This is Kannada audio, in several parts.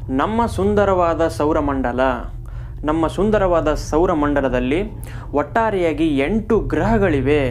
ನಮ್ಮ ಸುಂದರವಾದ ಸೌರಮಂಡಲ ನಮ್ಮ ಸುಂದರವಾದ ಸೌರಮಂಡಲದಲ್ಲಿ ಒಟ್ಟಾರೆಯಾಗಿ ಎಂಟು ಗ್ರಹಗಳಿವೆ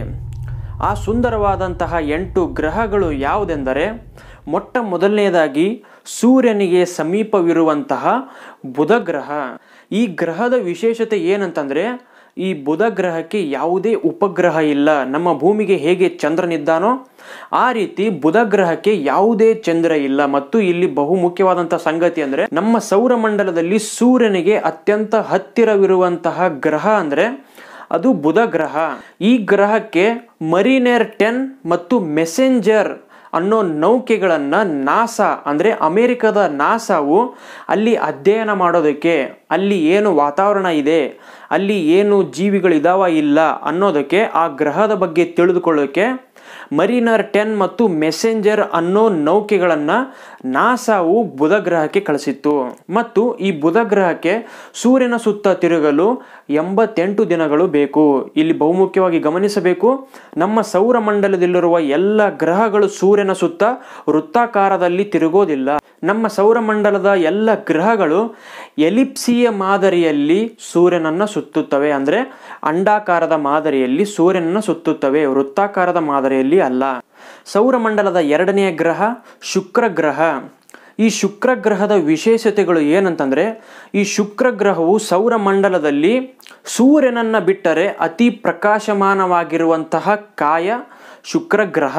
ಆ ಸುಂದರವಾದಂತಹ ಎಂಟು ಗ್ರಹಗಳು ಯಾವುದೆಂದರೆ ಮೊಟ್ಟ ಮೊದಲನೆಯದಾಗಿ ಸೂರ್ಯನಿಗೆ ಸಮೀಪವಿರುವಂತಹ ಬುಧ ಗ್ರಹ ಈ ಗ್ರಹದ ವಿಶೇಷತೆ ಏನಂತಂದರೆ ಈ ಬುಧ ಗ್ರಹಕ್ಕೆ ಯಾವುದೇ ಉಪಗ್ರಹ ಇಲ್ಲ ನಮ್ಮ ಭೂಮಿಗೆ ಹೇಗೆ ಚಂದ್ರನಿದ್ದಾನೋ ಆ ರೀತಿ ಬುಧ ಗ್ರಹಕ್ಕೆ ಯಾವುದೇ ಚಂದ್ರ ಇಲ್ಲ ಮತ್ತು ಇಲ್ಲಿ ಬಹು ಮುಖ್ಯವಾದಂತಹ ಸಂಗತಿ ಅಂದ್ರೆ ನಮ್ಮ ಸೌರಮಂಡಲದಲ್ಲಿ ಸೂರ್ಯನಿಗೆ ಅತ್ಯಂತ ಹತ್ತಿರವಿರುವಂತಹ ಗ್ರಹ ಅಂದ್ರೆ ಅದು ಬುಧ ಗ್ರಹ ಈ ಗ್ರಹಕ್ಕೆ ಮರಿನೇರ್ ಟೆನ್ ಮತ್ತು ಮೆಸೆಂಜರ್ ಅನ್ನೋ ನೌಕೆಗಳನ್ನು ನಾಸಾ ಅಂದರೆ ಅಮೇರಿಕದ ನಾಸಾವು ಅಲ್ಲಿ ಅಧ್ಯಯನ ಮಾಡೋದಕ್ಕೆ ಅಲ್ಲಿ ಏನು ವಾತಾವರಣ ಇದೆ ಅಲ್ಲಿ ಏನು ಜೀವಿಗಳಿದಾವ ಇಲ್ಲ ಅನ್ನೋದಕ್ಕೆ ಆ ಗ್ರಹದ ಬಗ್ಗೆ ತಿಳಿದುಕೊಳ್ಳೋಕೆ ಮರಿನರ್ ಟೆನ್ ಮತ್ತು ಮೆಸೆಂಜರ್ ಅನ್ನೋ ನೌಕೆಗಳನ್ನು ನಾಸಾವು ಬುಧ ಗ್ರಹಕ್ಕೆ ಕಳಿಸಿತ್ತು ಮತ್ತು ಈ ಬುಧ ಗ್ರಹಕ್ಕೆ ಸೂರ್ಯನ ಸುತ್ತ ತಿರುಗಲು ಎಂಬತ್ತೆಂಟು ದಿನಗಳು ಬೇಕು ಇಲ್ಲಿ ಬಹುಮುಖ್ಯವಾಗಿ ಗಮನಿಸಬೇಕು ನಮ್ಮ ಸೌರಮಂಡಲದಲ್ಲಿರುವ ಎಲ್ಲ ಗ್ರಹಗಳು ಸೂರ್ಯನ ಸುತ್ತ ವೃತ್ತಾಕಾರದಲ್ಲಿ ತಿರುಗೋದಿಲ್ಲ ನಮ್ಮ ಸೌರಮಂಡಲದ ಎಲ್ಲ ಗ್ರಹಗಳು ಎಲಿಪ್ಸಿಯ ಮಾದರಿಯಲ್ಲಿ ಸೂರ್ಯನನ್ನು ಸುತ್ತುತ್ತವೆ ಅಂದರೆ ಅಂಡಾಕಾರದ ಮಾದರಿಯಲ್ಲಿ ಸೂರ್ಯನನ್ನು ಸುತ್ತುತ್ತವೆ ವೃತ್ತಾಕಾರದ ಮಾದರಿಯಲ್ಲಿ ಅಲ್ಲ ಸೌರಮಂಡಲದ ಎರಡನೆಯ ಗ್ರಹ ಶುಕ್ರ ಗ್ರಹ ಈ ಶುಕ್ರ ಗ್ರಹದ ವಿಶೇಷತೆಗಳು ಏನಂತಂದರೆ ಈ ಶುಕ್ರ ಗ್ರಹವು ಸೌರಮಂಡಲದಲ್ಲಿ ಸೂರ್ಯನನ್ನು ಬಿಟ್ಟರೆ ಅತಿ ಪ್ರಕಾಶಮಾನವಾಗಿರುವಂತಹ ಕಾಯ ಶುಕ್ರ ಗ್ರಹ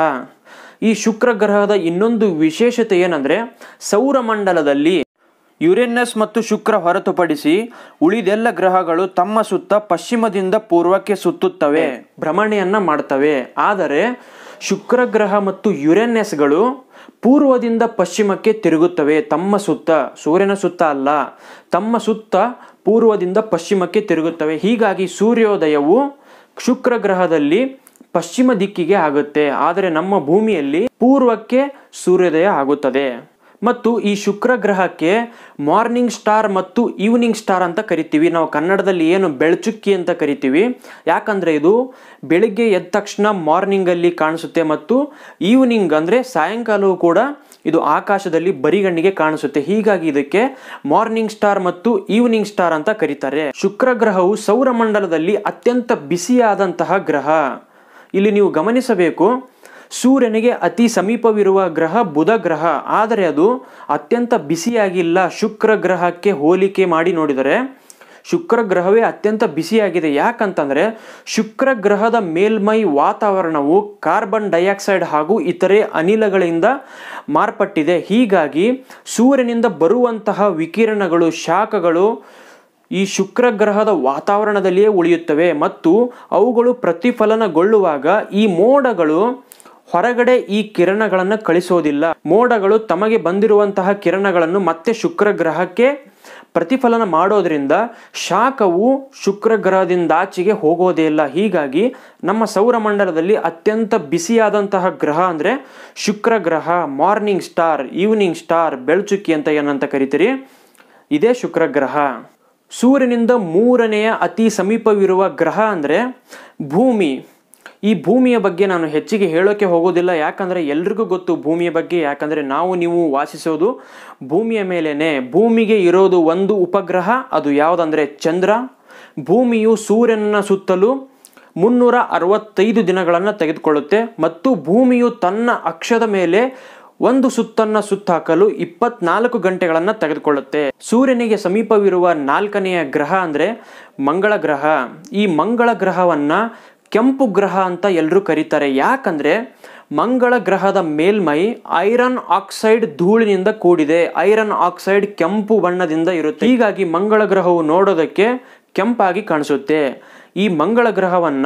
ಈ ಶುಕ್ರ ಗ್ರಹದ ಇನ್ನೊಂದು ವಿಶೇಷತೆ ಏನಂದರೆ ಸೌರಮಂಡಲದಲ್ಲಿ ಯುರೇನಸ್ ಮತ್ತು ಶುಕ್ರ ಹೊರತುಪಡಿಸಿ ಉಳಿದೆಲ್ಲ ಗ್ರಹಗಳು ತಮ್ಮ ಸುತ್ತ ಪಶ್ಚಿಮದಿಂದ ಪೂರ್ವಕ್ಕೆ ಸುತ್ತುತ್ತವೆ ಭ್ರಮಣೆಯನ್ನ ಮಾಡ್ತವೆ ಆದರೆ ಶುಕ್ರ ಗ್ರಹ ಮತ್ತು ಯುರೇನಸ್ಗಳು ಪೂರ್ವದಿಂದ ಪಶ್ಚಿಮಕ್ಕೆ ತಿರುಗುತ್ತವೆ ತಮ್ಮ ಸುತ್ತ ಸೂರ್ಯನ ಸುತ್ತ ಅಲ್ಲ ತಮ್ಮ ಸುತ್ತ ಪೂರ್ವದಿಂದ ಪಶ್ಚಿಮಕ್ಕೆ ತಿರುಗುತ್ತವೆ ಹೀಗಾಗಿ ಸೂರ್ಯೋದಯವು ಶುಕ್ರ ಗ್ರಹದಲ್ಲಿ ಪಶ್ಚಿಮ ದಿಕ್ಕಿಗೆ ಆಗುತ್ತೆ ಆದರೆ ನಮ್ಮ ಭೂಮಿಯಲ್ಲಿ ಪೂರ್ವಕ್ಕೆ ಸೂರ್ಯೋದಯ ಆಗುತ್ತದೆ ಮತ್ತು ಈ ಶುಕ್ರ ಗ್ರಹಕ್ಕೆ ಮಾರ್ನಿಂಗ್ ಸ್ಟಾರ್ ಮತ್ತು ಈವ್ನಿಂಗ್ ಸ್ಟಾರ್ ಅಂತ ಕರಿತೀವಿ ನಾವು ಕನ್ನಡದಲ್ಲಿ ಏನು ಬೆಳಚುಕ್ಕಿ ಅಂತ ಕರಿತೀವಿ ಯಾಕಂದರೆ ಇದು ಬೆಳಿಗ್ಗೆ ಎದ್ದ ತಕ್ಷಣ ಮಾರ್ನಿಂಗಲ್ಲಿ ಕಾಣಿಸುತ್ತೆ ಮತ್ತು ಈವ್ನಿಂಗ್ ಅಂದರೆ ಸಾಯಂಕಾಲವೂ ಕೂಡ ಇದು ಆಕಾಶದಲ್ಲಿ ಬರಿಗಣ್ಣಿಗೆ ಕಾಣಿಸುತ್ತೆ ಹೀಗಾಗಿ ಇದಕ್ಕೆ ಮಾರ್ನಿಂಗ್ ಸ್ಟಾರ್ ಮತ್ತು ಈವ್ನಿಂಗ್ ಸ್ಟಾರ್ ಅಂತ ಕರೀತಾರೆ ಶುಕ್ರ ಗ್ರಹವು ಸೌರಮಂಡಲದಲ್ಲಿ ಅತ್ಯಂತ ಬಿಸಿಯಾದಂತಹ ಗ್ರಹ ಇಲ್ಲಿ ನೀವು ಗಮನಿಸಬೇಕು ಸೂರ್ಯನಿಗೆ ಅತಿ ಸಮೀಪವಿರುವ ಗ್ರಹ ಬುಧ ಗ್ರಹ ಆದರೆ ಅದು ಅತ್ಯಂತ ಬಿಸಿಯಾಗಿಲ್ಲ ಶುಕ್ರ ಗ್ರಹಕ್ಕೆ ಹೋಲಿಕೆ ಮಾಡಿ ನೋಡಿದರೆ ಶುಕ್ರ ಗ್ರಹವೇ ಅತ್ಯಂತ ಬಿಸಿಯಾಗಿದೆ ಯಾಕಂತಂದರೆ ಶುಕ್ರ ಗ್ರಹದ ಮೇಲ್ಮೈ ವಾತಾವರಣವು ಕಾರ್ಬನ್ ಡೈಆಕ್ಸೈಡ್ ಹಾಗೂ ಇತರೆ ಅನಿಲಗಳಿಂದ ಮಾರ್ಪಟ್ಟಿದೆ ಹೀಗಾಗಿ ಸೂರ್ಯನಿಂದ ಬರುವಂತಹ ವಿಕಿರಣಗಳು ಶಾಖಗಳು ಈ ಶುಕ್ರ ಗ್ರಹದ ವಾತಾವರಣದಲ್ಲಿಯೇ ಉಳಿಯುತ್ತವೆ ಮತ್ತು ಅವುಗಳು ಪ್ರತಿಫಲನಗೊಳ್ಳುವಾಗ ಈ ಮೋಡಗಳು ಹೊರಗಡೆ ಈ ಕಿರಣಗಳನ್ನು ಕಳಿಸೋದಿಲ್ಲ ಮೋಡಗಳು ತಮಗೆ ಬಂದಿರುವಂತಹ ಕಿರಣಗಳನ್ನು ಮತ್ತೆ ಶುಕ್ರ ಗ್ರಹಕ್ಕೆ ಪ್ರತಿಫಲನ ಮಾಡೋದ್ರಿಂದ ಶಾಖವು ಶುಕ್ರ ಗ್ರಹದಿಂದಾಚೆಗೆ ಹೋಗೋದೇ ಇಲ್ಲ ಹೀಗಾಗಿ ನಮ್ಮ ಸೌರಮಂಡಲದಲ್ಲಿ ಅತ್ಯಂತ ಬಿಸಿಯಾದಂತಹ ಗ್ರಹ ಅಂದರೆ ಶುಕ್ರ ಗ್ರಹ ಮಾರ್ನಿಂಗ್ ಸ್ಟಾರ್ ಈವ್ನಿಂಗ್ ಸ್ಟಾರ್ ಬೆಳ್ಚುಕ್ಕಿ ಅಂತ ಏನಂತ ಕರಿತೀರಿ ಇದೇ ಶುಕ್ರ ಗ್ರಹ ಸೂರ್ಯನಿಂದ ಮೂರನೆಯ ಅತಿ ಸಮೀಪವಿರುವ ಗ್ರಹ ಅಂದರೆ ಭೂಮಿ ಈ ಭೂಮಿಯ ಬಗ್ಗೆ ನಾನು ಹೆಚ್ಚಿಗೆ ಹೇಳೋಕೆ ಹೋಗೋದಿಲ್ಲ ಯಾಕಂದರೆ ಎಲ್ರಿಗೂ ಗೊತ್ತು ಭೂಮಿಯ ಬಗ್ಗೆ ಯಾಕಂದರೆ ನಾವು ನೀವು ವಾಸಿಸೋದು ಭೂಮಿಯ ಮೇಲೇನೆ ಭೂಮಿಗೆ ಇರೋದು ಒಂದು ಉಪಗ್ರಹ ಅದು ಯಾವುದಂದರೆ ಚಂದ್ರ ಭೂಮಿಯು ಸೂರ್ಯನ ಸುತ್ತಲೂ ಮುನ್ನೂರ ಅರವತ್ತೈದು ದಿನಗಳನ್ನು ತೆಗೆದುಕೊಳ್ಳುತ್ತೆ ಮತ್ತು ಭೂಮಿಯು ತನ್ನ ಅಕ್ಷದ ಮೇಲೆ ಒಂದು ಸುತ್ತನ್ನ ಸುತ್ತಾಕಲು ಇಪ್ಪತ್ನಾಲ್ಕು ಗಂಟೆಗಳನ್ನು ತೆಗೆದುಕೊಳ್ಳುತ್ತೆ ಸೂರ್ಯನಿಗೆ ಸಮೀಪವಿರುವ ನಾಲ್ಕನೆಯ ಗ್ರಹ ಅಂದರೆ ಮಂಗಳ ಗ್ರಹ ಈ ಮಂಗಳ ಗ್ರಹವನ್ನ ಕೆಂಪು ಗ್ರಹ ಅಂತ ಎಲ್ಲರೂ ಕರೀತಾರೆ ಯಾಕಂದ್ರೆ ಮಂಗಳ ಗ್ರಹದ ಮೇಲ್ಮೈ ಐರನ್ ಆಕ್ಸೈಡ್ ಧೂಳಿನಿಂದ ಕೂಡಿದೆ ಐರನ್ ಆಕ್ಸೈಡ್ ಕೆಂಪು ಬಣ್ಣದಿಂದ ಇರುತ್ತೆ ಹೀಗಾಗಿ ಮಂಗಳ ಗ್ರಹವು ನೋಡೋದಕ್ಕೆ ಕೆಂಪಾಗಿ ಕಾಣಿಸುತ್ತೆ ಈ ಮಂಗಳ ಗ್ರಹವನ್ನ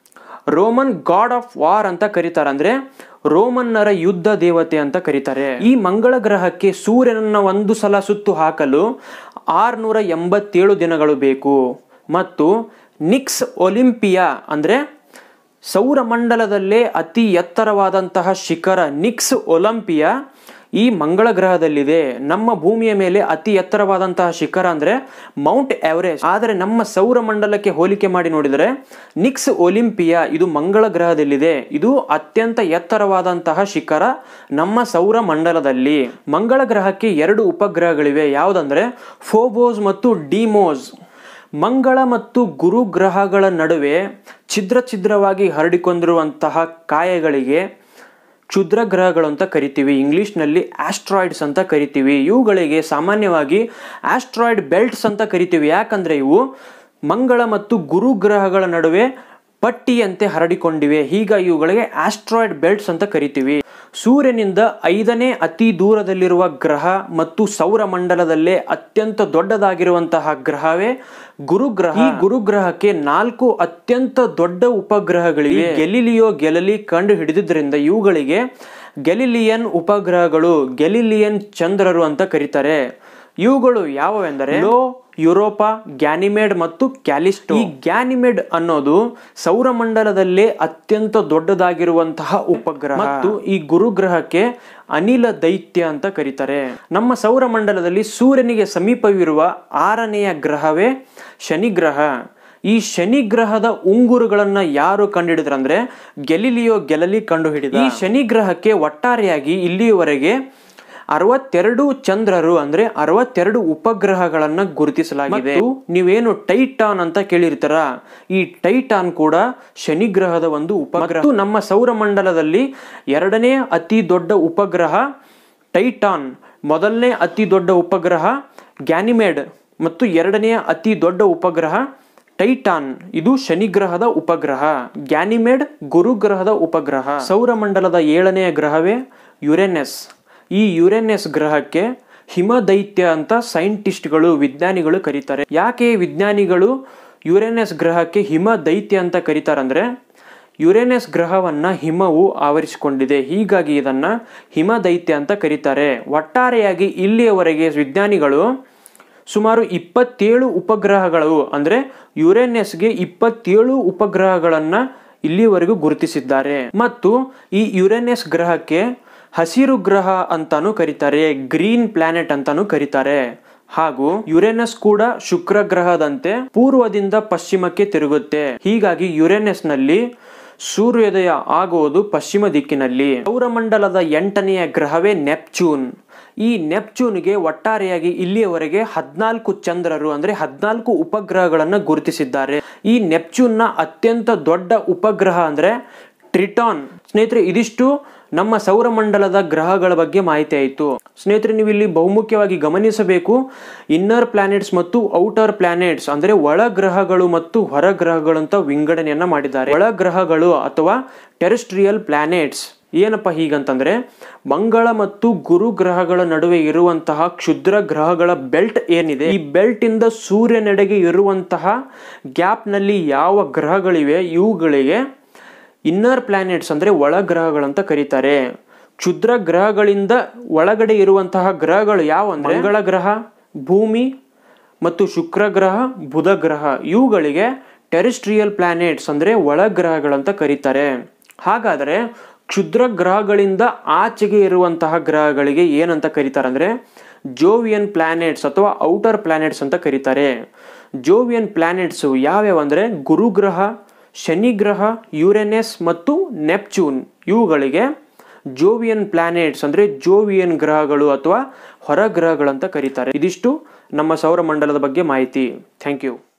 ರೋಮನ್ ಗಾಡ್ ಆಫ್ ವಾರ್ ಅಂತ ಕರೀತಾರೆ ಅಂದ್ರೆ ರೋಮನ್ನರ ಯುದ್ಧ ದೇವತೆ ಅಂತ ಕರೀತಾರೆ ಈ ಮಂಗಳ ಗ್ರಹಕ್ಕೆ ಸೂರ್ಯನನ್ನ ಒಂದು ಸಲ ಸುತ್ತು ಹಾಕಲು ಆರ್ನೂರ ಎಂಬತ್ತೇಳು ದಿನಗಳು ಬೇಕು ಮತ್ತು ನಿಕ್ಸ್ ಒಲಿಂಪಿಯಾ ಅಂದ್ರೆ ಸೌರಮಂಡಲದಲ್ಲೇ ಅತಿ ಎತ್ತರವಾದಂತಹ ಶಿಖರ ನಿಕ್ಸ್ ಒಲಂಪಿಯಾ ಈ ಮಂಗಳ ಗ್ರಹದಲ್ಲಿದೆ ನಮ್ಮ ಭೂಮಿಯ ಮೇಲೆ ಅತಿ ಎತ್ತರವಾದಂತಹ ಶಿಖರ ಅಂದ್ರೆ ಮೌಂಟ್ ಎವರೆಸ್ಟ್ ಆದರೆ ನಮ್ಮ ಸೌರ ಮಂಡಲಕ್ಕೆ ಹೋಲಿಕೆ ಮಾಡಿ ನೋಡಿದರೆ ನಿಕ್ಸ್ ಒಲಿಂಪಿಯಾ ಇದು ಮಂಗಳ ಗ್ರಹದಲ್ಲಿದೆ ಇದು ಅತ್ಯಂತ ಎತ್ತರವಾದಂತಹ ಶಿಖರ ನಮ್ಮ ಸೌರ ಮಂಡಲದಲ್ಲಿ ಮಂಗಳ ಗ್ರಹಕ್ಕೆ ಎರಡು ಉಪಗ್ರಹಗಳಿವೆ ಯಾವುದಂದ್ರೆ ಫೋಬೋಸ್ ಮತ್ತು ಡಿಮೋಸ್ ಮಂಗಳ ಮತ್ತು ಗುರು ಗ್ರಹಗಳ ನಡುವೆ ಛಿದ್ರ ಛಿದ್ರವಾಗಿ ಹರಡಿಕೊಂಡಿರುವಂತಹ ಕಾಯಗಳಿಗೆ ಕ್ಷುದ್ರ ಗ್ರಹಗಳು ಅಂತ ಕರಿತೀವಿ ಇಂಗ್ಲಿಷ್ನಲ್ಲಿ ಆಸ್ಟ್ರಾಯ್ಡ್ಸ್ ಅಂತ ಕರಿತೀವಿ ಇವುಗಳಿಗೆ ಸಾಮಾನ್ಯವಾಗಿ ಆಸ್ಟ್ರಾಯ್ಡ್ ಬೆಲ್ಟ್ಸ್ ಅಂತ ಕರಿತೀವಿ ಯಾಕಂದ್ರೆ ಇವು ಮಂಗಳ ಮತ್ತು ಗುರು ಗ್ರಹಗಳ ನಡುವೆ ಪಟ್ಟಿಯಂತೆ ಹರಡಿಕೊಂಡಿವೆ ಹೀಗಾಗಿ ಇವುಗಳಿಗೆ ಆಸ್ಟ್ರಾಯ್ಡ್ ಬೆಲ್ಟ್ಸ್ ಅಂತ ಕರಿತೀವಿ ಸೂರ್ಯನಿಂದ ಐದನೇ ಅತಿ ದೂರದಲ್ಲಿರುವ ಗ್ರಹ ಮತ್ತು ಸೌರಮಂಡಲದಲ್ಲೇ ಅತ್ಯಂತ ದೊಡ್ಡದಾಗಿರುವಂತಹ ಗ್ರಹವೇ ಗುರುಗ್ರಹ ಈ ಗುರುಗ್ರಹಕ್ಕೆ ನಾಲ್ಕು ಅತ್ಯಂತ ದೊಡ್ಡ ಉಪಗ್ರಹಗಳಿವೆ ಗೆಲಿಲಿಯೋ ಗೆಲಲಿ ಕಂಡು ಹಿಡಿದಿದ್ದರಿಂದ ಇವುಗಳಿಗೆ ಗೆಲಿಲಿಯನ್ ಉಪಗ್ರಹಗಳು ಗೆಲಿಲಿಯನ್ ಚಂದ್ರರು ಅಂತ ಕರೀತಾರೆ ಇವುಗಳು ಯಾವುವೆಂದರೆ ಲೋ ಯುರೋಪಾ ಗ್ಯಾನಿಮೇಡ್ ಮತ್ತು ಕ್ಯಾಲಿಸ್ಟೋ ಈ ಗ್ಯಾನಿಮೇಡ್ ಅನ್ನೋದು ಸೌರಮಂಡಲದಲ್ಲೇ ಅತ್ಯಂತ ದೊಡ್ಡದಾಗಿರುವಂತಹ ಉಪಗ್ರಹ ಮತ್ತು ಈ ಗುರುಗ್ರಹಕ್ಕೆ ಅನಿಲ ದೈತ್ಯ ಅಂತ ಕರೀತಾರೆ ನಮ್ಮ ಸೌರಮಂಡಲದಲ್ಲಿ ಸೂರ್ಯನಿಗೆ ಸಮೀಪವಿರುವ ಆರನೆಯ ಗ್ರಹವೇ ಶನಿ ಗ್ರಹ ಈ ಶನಿ ಗ್ರಹದ ಉಂಗುರುಗಳನ್ನ ಯಾರು ಕಂಡುಹಿಡಿದ್ರಂದ್ರೆ ಗೆಲಿಲಿಯೋ ಗೆಲಲಿ ಕಂಡುಹಿಡಿದ ಈ ಶನಿ ಗ್ರಹಕ್ಕೆ ಒಟ್ಟಾರೆಯಾಗಿ ಇಲ್ಲಿಯವರೆಗೆ ಅರವತ್ತೆರಡು ಚಂದ್ರರು ಅಂದ್ರೆ ಅರವತ್ತೆರಡು ಉಪಗ್ರಹಗಳನ್ನ ಗುರುತಿಸಲಾಗಿದೆ ಮತ್ತು ನೀವೇನು ಟೈಟಾನ್ ಅಂತ ಕೇಳಿರ್ತಾರ ಈ ಟೈಟಾನ್ ಕೂಡ ಶನಿ ಗ್ರಹದ ಒಂದು ಉಪಗ್ರಹ ಮತ್ತು ನಮ್ಮ ಸೌರಮಂಡಲದಲ್ಲಿ ಎರಡನೇ ಅತಿ ದೊಡ್ಡ ಉಪಗ್ರಹ ಟೈಟಾನ್ ಮೊದಲನೇ ಅತಿ ದೊಡ್ಡ ಉಪಗ್ರಹ ಗ್ಯಾನಿಮೇಡ್ ಮತ್ತು ಎರಡನೆಯ ಅತಿ ದೊಡ್ಡ ಉಪಗ್ರಹ ಟೈಟಾನ್ ಇದು ಶನಿ ಗ್ರಹದ ಉಪಗ್ರಹ ಗ್ಯಾನಿಮೇಡ್ ಗುರುಗ್ರಹದ ಉಪಗ್ರಹ ಸೌರಮಂಡಲದ ಏಳನೆಯ ಗ್ರಹವೇ ಯುರೆನೆಸ್ ಈ ಯುರೆನೆಸ್ ಗ್ರಹಕ್ಕೆ ಹಿಮದೈತ್ಯ ಅಂತ ಸೈಂಟಿಸ್ಟ್ಗಳು ವಿಜ್ಞಾನಿಗಳು ಕರೀತಾರೆ ಯಾಕೆ ವಿಜ್ಞಾನಿಗಳು ಯುರೆನೆಸ್ ಗ್ರಹಕ್ಕೆ ಹಿಮ ದೈತ್ಯ ಅಂತ ಕರೀತಾರಂದ್ರೆ ಯುರೇನಸ್ ಗ್ರಹವನ್ನ ಹಿಮವು ಆವರಿಸಿಕೊಂಡಿದೆ ಹೀಗಾಗಿ ಇದನ್ನ ಹಿಮ ದೈತ್ಯ ಅಂತ ಕರೀತಾರೆ ಒಟ್ಟಾರೆಯಾಗಿ ಇಲ್ಲಿಯವರೆಗೆ ವಿಜ್ಞಾನಿಗಳು ಸುಮಾರು ಇಪ್ಪತ್ತೇಳು ಉಪಗ್ರಹಗಳು ಅಂದ್ರೆ ಯುರೇನಸ್ಗೆ ಇಪ್ಪತ್ತೇಳು ಉಪಗ್ರಹಗಳನ್ನ ಇಲ್ಲಿವರೆಗೂ ಗುರುತಿಸಿದ್ದಾರೆ ಮತ್ತು ಈ ಯುರೇನಸ್ ಗ್ರಹಕ್ಕೆ ಹಸಿರು ಗ್ರಹ ಅಂತಾನು ಕರೀತಾರೆ ಗ್ರೀನ್ ಪ್ಲಾನೆಟ್ ಅಂತಾನು ಕರೀತಾರೆ ಹಾಗೂ ಯುರೇನಸ್ ಕೂಡ ಶುಕ್ರ ಗ್ರಹದಂತೆ ಪೂರ್ವದಿಂದ ಪಶ್ಚಿಮಕ್ಕೆ ತಿರುಗುತ್ತೆ ಹೀಗಾಗಿ ಯುರೇನಸ್ ನಲ್ಲಿ ಸೂರ್ಯೋದಯ ಆಗುವುದು ಪಶ್ಚಿಮ ದಿಕ್ಕಿನಲ್ಲಿ ಸೌರಮಂಡಲದ ಎಂಟನೆಯ ಗ್ರಹವೇ ನೆಪ್ಚೂನ್ ಈ ನೆಪ್ಚೂನ್ಗೆ ಒಟ್ಟಾರೆಯಾಗಿ ಇಲ್ಲಿಯವರೆಗೆ ಹದಿನಾಲ್ಕು ಚಂದ್ರರು ಅಂದ್ರೆ ಹದಿನಾಲ್ಕು ಉಪಗ್ರಹಗಳನ್ನು ಗುರುತಿಸಿದ್ದಾರೆ ಈ ನೆಪ್ಚೂನ್ನ ಅತ್ಯಂತ ದೊಡ್ಡ ಉಪಗ್ರಹ ಅಂದ್ರೆ ಟ್ರಿಟಾನ್ ಸ್ನೇಹಿತರೆ ಇದಿಷ್ಟು ನಮ್ಮ ಸೌರಮಂಡಲದ ಗ್ರಹಗಳ ಬಗ್ಗೆ ಮಾಹಿತಿ ಆಯಿತು ಸ್ನೇಹಿತರೆ ನೀವು ಇಲ್ಲಿ ಬಹುಮುಖ್ಯವಾಗಿ ಗಮನಿಸಬೇಕು ಇನ್ನರ್ ಪ್ಲಾನೆಟ್ಸ್ ಮತ್ತು ಔಟರ್ ಪ್ಲಾನೆಟ್ಸ್ ಅಂದ್ರೆ ಒಳ ಗ್ರಹಗಳು ಮತ್ತು ಹೊರ ಗ್ರಹಗಳು ಅಂತ ವಿಂಗಡಣೆಯನ್ನ ಮಾಡಿದ್ದಾರೆ ಒಳ ಗ್ರಹಗಳು ಅಥವಾ ಟೆರೆಸ್ಟ್ರಿಯಲ್ ಪ್ಲಾನೆಟ್ಸ್ ಏನಪ್ಪ ಹೀಗಂತಂದ್ರೆ ಮಂಗಳ ಮತ್ತು ಗುರು ಗ್ರಹಗಳ ನಡುವೆ ಇರುವಂತಹ ಕ್ಷುದ್ರ ಗ್ರಹಗಳ ಬೆಲ್ಟ್ ಏನಿದೆ ಈ ಬೆಲ್ಟ್ ಇಂದ ಸೂರ್ಯನೆಡೆಗೆ ಇರುವಂತಹ ಗ್ಯಾಪ್ ನಲ್ಲಿ ಯಾವ ಗ್ರಹಗಳಿವೆ ಇವುಗಳಿಗೆ ಇನ್ನರ್ ಪ್ಲಾನೆಟ್ಸ್ ಅಂದ್ರೆ ಒಳ ಗ್ರಹಗಳಂತ ಕರೀತಾರೆ ಕ್ಷುದ್ರ ಗ್ರಹಗಳಿಂದ ಒಳಗಡೆ ಇರುವಂತಹ ಗ್ರಹಗಳು ಯಾವ ಮಂಗಳ ಗ್ರಹ ಭೂಮಿ ಮತ್ತು ಶುಕ್ರ ಗ್ರಹ ಬುಧ ಗ್ರಹ ಇವುಗಳಿಗೆ ಟೆರಿಸ್ಟ್ರಿಯಲ್ ಪ್ಲಾನೆಟ್ಸ್ ಅಂದ್ರೆ ಒಳ ಗ್ರಹಗಳಂತ ಕರೀತಾರೆ ಹಾಗಾದರೆ ಕ್ಷುದ್ರ ಗ್ರಹಗಳಿಂದ ಆಚೆಗೆ ಇರುವಂತಹ ಗ್ರಹಗಳಿಗೆ ಏನಂತ ಕರೀತಾರೆ ಅಂದ್ರೆ ಜೋವಿಯನ್ ಪ್ಲಾನೆಟ್ಸ್ ಅಥವಾ ಔಟರ್ ಪ್ಲಾನೆಟ್ಸ್ ಅಂತ ಕರೀತಾರೆ ಜೋವಿಯನ್ ಪ್ಲಾನೆಟ್ಸ್ ಯಾವ್ಯಾವ ಅಂದ್ರೆ ಗುರುಗ್ರಹ ಶನಿ ಗ್ರಹ ಯುರೆನೆಸ್ ಮತ್ತು ನೆಪ್ಚೂನ್ ಇವುಗಳಿಗೆ ಜೋವಿಯನ್ ಪ್ಲಾನೆಟ್ಸ್ ಅಂದ್ರೆ ಜೋವಿಯನ್ ಗ್ರಹಗಳು ಅಥವಾ ಹೊರ ಗ್ರಹಗಳಂತ ಕರೀತಾರೆ ಇದಿಷ್ಟು ನಮ್ಮ ಸೌರಮಂಡಲದ ಬಗ್ಗೆ ಮಾಹಿತಿ ಥ್ಯಾಂಕ್ ಯು